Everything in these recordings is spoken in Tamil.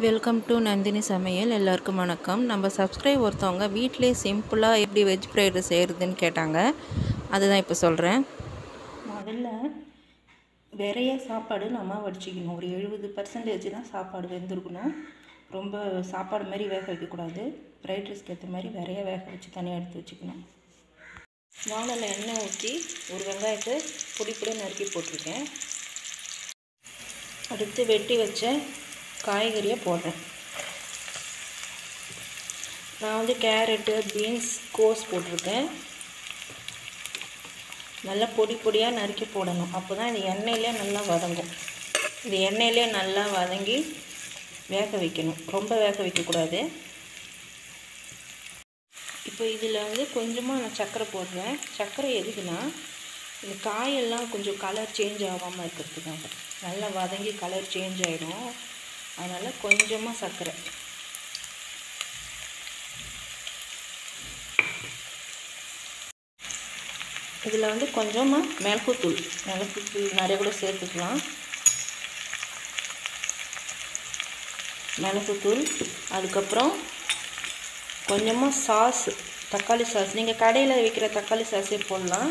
வெல்கம் டு நந்தினி சமையல் எல்லாருக்கும் வணக்கம் நம்ம சப்ஸ்கிரைப் ஒருத்தவங்க வீட்டிலே சிம்பிளாக எப்படி வெஜ் ஃப்ரைட் ரைஸ் செய்கிறதுன்னு கேட்டாங்க அதுதான் இப்போ சொல்கிறேன் முதல்ல நிறைய சாப்பாடு நம்ம வடிச்சிக்கணும் ஒரு எழுபது பர்சன்டேஜ் தான் சாப்பாடு வெந்திருக்கணும் ரொம்ப சாப்பாடு மாதிரி வேக வைக்கக்கூடாது ஃப்ரைட் ரைஸ்க்கு ஏற்ற மாதிரி நிறைய வேக வச்சு தனியாக எடுத்து வச்சுக்கணும் வானலில் எண்ணெய் ஊற்றி ஒரு வெங்காயத்தை பொடி பொடி நறுக்கி போட்டிருக்கேன் அடுத்து வெட்டி வச்ச காய்கறியை போடுறேன் நான் வந்து கேரட்டு பீன்ஸ் கோஸ் போட்டிருக்கேன் நல்லா பொடி பொடியாக நறுக்கி போடணும் அப்போ தான் இது எண்ணெயிலே நல்லா வதங்கும் இது எண்ணெயிலே நல்லா வதங்கி வேக வைக்கணும் ரொம்ப வேக வைக்கக்கூடாது இப்போ இதில் வந்து கொஞ்சமாக நான் சர்க்கரை போடுறேன் சர்க்கரை எதுக்குன்னா இந்த காயெல்லாம் கொஞ்சம் கலர் சேஞ்ச் ஆகாமல் இருக்கிறதுக்காக நல்லா வதங்கி கலர் சேஞ்ச் ஆகிடும் அதனால் கொஞ்சமாக சர்க்கரை இதில் வந்து கொஞ்சமாக மிளகுத்தூள் மிளகுத்தூள் நிறைய கூட சேர்த்துக்கலாம் மிளகுத்தூள் அதுக்கப்புறம் கொஞ்சமாக சாஸ் தக்காளி சாஸ் நீங்கள் கடையில் விற்கிற தக்காளி சாஸே போடலாம்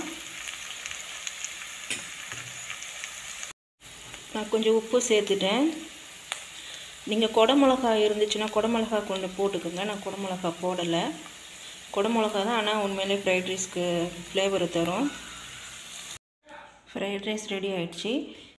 நான் கொஞ்சம் உப்பு சேர்த்துட்டேன் நீங்கள் குடமிளகா இருந்துச்சுன்னா குடமிளகா கொஞ்சம் போட்டுக்கோங்க நான் குடமிளகா போடலை குடமிளகா தான் ஆனால் உண்மையிலே ஃப்ரைட் ரைஸ்க்கு ஃப்ளேவர் தரும் ஃப்ரைட் ரைஸ் ரெடி ஆயிடுச்சு